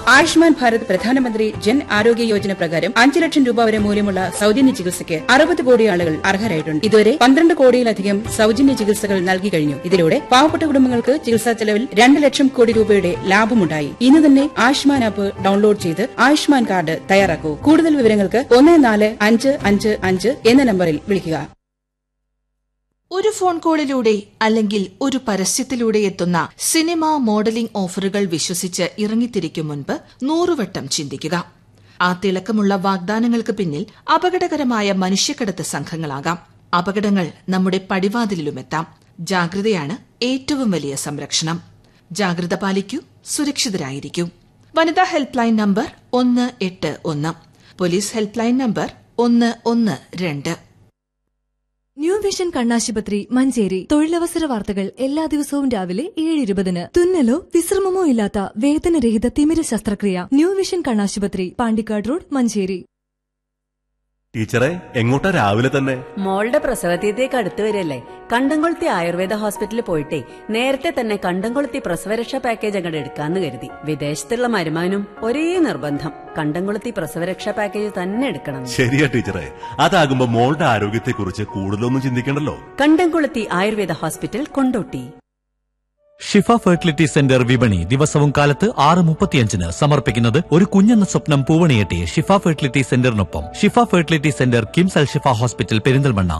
ആയുഷ്മാൻ ഭാരത് പ്രധാനമന്ത്രി ജൻ ആരോഗ്യ യോജന പ്രകാരം അഞ്ച് ലക്ഷം രൂപ വരെ മൂല്യമുള്ള സൌജന്യ ചികിത്സയ്ക്ക് അറുപത് കോടി ആളുകൾ അർഹരായിട്ടുണ്ട് ഇതുവരെ പന്ത്രണ്ട് കോടിയിലധികം സൌജന്യ ചികിത്സകൾ നൽകി കഴിഞ്ഞു ഇതിലൂടെ പാവപ്പെട്ട കുടുംബങ്ങൾക്ക് ചികിത്സാ ചെലവിൽ രണ്ട് ലക്ഷം കോടി രൂപയുടെ ലാഭമുണ്ടായി ഇന്ന് തന്നെ ആയുഷ്മാൻ ആപ്പ് ഡൌൺലോഡ് ചെയ്ത് ആയുഷ്മാൻ കാർഡ് തയ്യാറാക്കൂ കൂടുതൽ വിവരങ്ങൾക്ക് ഒന്ന് നാല് അഞ്ച് അഞ്ച് അഞ്ച് എന്ന നമ്പറിൽ വിളിക്കുക ഒരു ഫോൺ കോളിലൂടെ അല്ലെങ്കിൽ ഒരു പരസ്യത്തിലൂടെ എത്തുന്ന സിനിമ മോഡലിംഗ് ഓഫറുകൾ വിശ്വസിച്ച് ഇറങ്ങിത്തിരിക്കും മുൻപ് നൂറുവട്ടം ചിന്തിക്കുക ആ തിളക്കമുള്ള വാഗ്ദാനങ്ങൾക്ക് പിന്നിൽ അപകടകരമായ മനുഷ്യക്കടത്ത് സംഘങ്ങളാകാം അപകടങ്ങൾ നമ്മുടെ പടിവാതിലിലുമെത്താം ജാഗ്രതയാണ് ഏറ്റവും വലിയ സംരക്ഷണം ജാഗ്രത പാലിക്കൂ സുരക്ഷിതരായിരിക്കൂ വനിതാ ഹെൽപ്പ് ലൈൻ നമ്പർ ഒന്ന് എട്ട് ഒന്ന് പോലീസ് ഹെൽപ്പ് ലൈൻ നമ്പർ ഒന്ന് ഒന്ന് രണ്ട് ന്യൂ വിഷൻ കണ്ണാശുപത്രി മഞ്ചേരി തൊഴിലവസര വാർത്തകൾ എല്ലാ ദിവസവും രാവിലെ ഏഴ് ഇരുപതിന് തുന്നലോ വിശ്രമമോ ഇല്ലാത്ത വേദനരഹിത തിമിര ശസ്ത്രക്രിയ ന്യൂ വിഷൻ കണ്ണാശുപത്രി പാണ്ടിക്കാട് റോഡ് മഞ്ചേരി ടീച്ചറെ എങ്ങോട്ടാ രാവിലെ തന്നെ മോളുടെ പ്രസവതീയത്തേക്ക് അടുത്ത് വരില്ലേ കണ്ടംകൊളുത്തി ആയുർവേദ ഹോസ്പിറ്റലിൽ പോയിട്ടേ നേരത്തെ തന്നെ കണ്ടംകൊളുത്തി പ്രസവരക്ഷാ പാക്കേജ് അങ്ങോട്ട് എടുക്കാന്ന് കരുതി വിദേശത്തുള്ള മരുമാനും ഒരേ നിർബന്ധം കണ്ടംകൊളുത്തി പ്രസവരക്ഷാ പാക്കേജ് തന്നെ എടുക്കണം ശരിയാ ടീച്ചറെ അതാകുമ്പോ മോളുടെ ആരോഗ്യത്തെക്കുറിച്ച് കൂടുതലൊന്നും ചിന്തിക്കണ്ടല്ലോ Kandamkoluthi Ayurveda hospital Kondotty Shifa fertility centre വിപണി ദിവസവും കാലത്ത് ആറ് മുപ്പത്തിയഞ്ചിന് സമർപ്പിക്കുന്നത് ഒരു കുഞ്ഞെന്ന സ്വപ്നം പൂവണിയെട്ടി ഷിഫ ഫെർട്ടിലിറ്റി സെന്ററിനൊപ്പം Shifa fertility centre KIMS Al Shifa hospital Perinthalmanna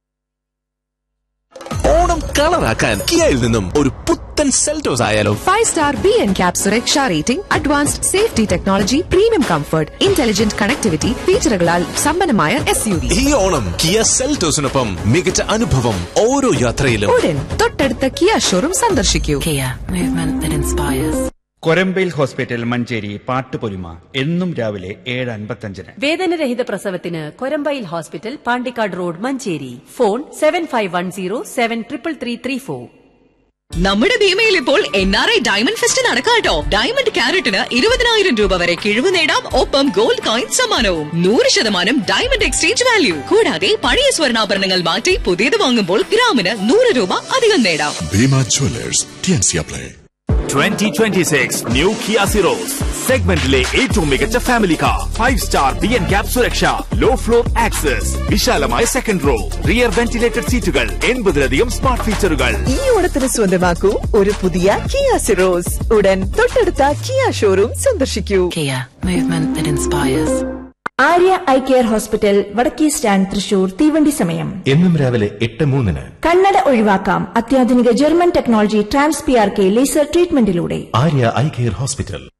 Onam കളറാക്കാൻ കിയയിൽ നിന്നും ഒരു പുത്തൻ സെൽറ്റോസ് ആയാലോ five star B N cap സുരക്ഷ rating advanced safety technology premium comfort intelligent connectivity ഫീച്ചറുകളാൽ സമ്പന്നമായ എസ് യു വി ഈ ഓണം കിയ സെൽറ്റോസിനൊപ്പം മികച്ച അനുഭവം ഓരോ യാത്രയിലും ഉടൻ തൊട്ടടുത്ത കിയ ഷോറൂം സന്ദർശിക്കൂ കൊരമ്പയിൽ ഹോസ്പിറ്റൽ മഞ്ചേരി പാട്ടുപൊലിമ എന്നും രാവിലെ ഏഴ് അൻപത്തഞ്ചിന് വേദനരഹിത പ്രസവത്തിന് കൊരമ്പയിൽ hospital Pandikkad road Manjeri phone seven five one zero seven triple three three four നമ്മുടെ ഭീമയിൽ ഇപ്പോൾ N R I diamond fest നടക്കാട്ടോ ഡയമണ്ട് ക്യാരറ്റിന് ഇരുപതിനായിരം രൂപ വരെ കിഴിവ് നേടാം ഒപ്പം ഗോൾഡ് കോയിൻ സമ്മാനവും നൂറ് ശതമാനം ഡയമണ്ട് എക്സ്ചേഞ്ച് വാല്യൂ കൂടാതെ പഴയ സ്വർണ്ണാഭരണങ്ങൾ മാറ്റി പുതിയത് വാങ്ങുമ്പോൾ ഗ്രാമിന് നൂറ് രൂപ അധികം നേടാം ഭീമ ജ്വല്ലേഴ്സ് ടിയൻസിയ play twenty twenty six new Kia Syros സെഗ്മെന്റിലെ ഏറ്റവും മികച്ച family car five star B N cap സുരക്ഷ ലോ ഫ്ലോർ ആക്സസ് വിശാലമായ സെക്കൻഡ് റോ റിയർ വെന്റിലേറ്റഡ് സീറ്റുകൾ എൺപതിലധികം സ്മാർട്ട് ഫീച്ചറുകൾ ഈ ഓണത്തിന് സ്വന്തമാക്കൂ ഒരു പുതിയ കിയ സിറോസ് ഉടൻ തൊട്ടടുത്ത കിയ ഷോറൂം സന്ദർശിക്കൂ ആര്യ ഐ കെയർ ഹോസ്പിറ്റൽ വടക്കേ സ്റ്റാൻഡ് തൃശൂർ തീവണ്ടി സമയം എന്നും രാവിലെ എട്ട് മൂന്നിന് കണ്ണട ഒഴിവാക്കാം അത്യാധുനിക German technology trans P R K laser ട്രീറ്റ്മെന്റിലൂടെ ആര്യ ഐ കെയർ ഹോസ്പിറ്റൽ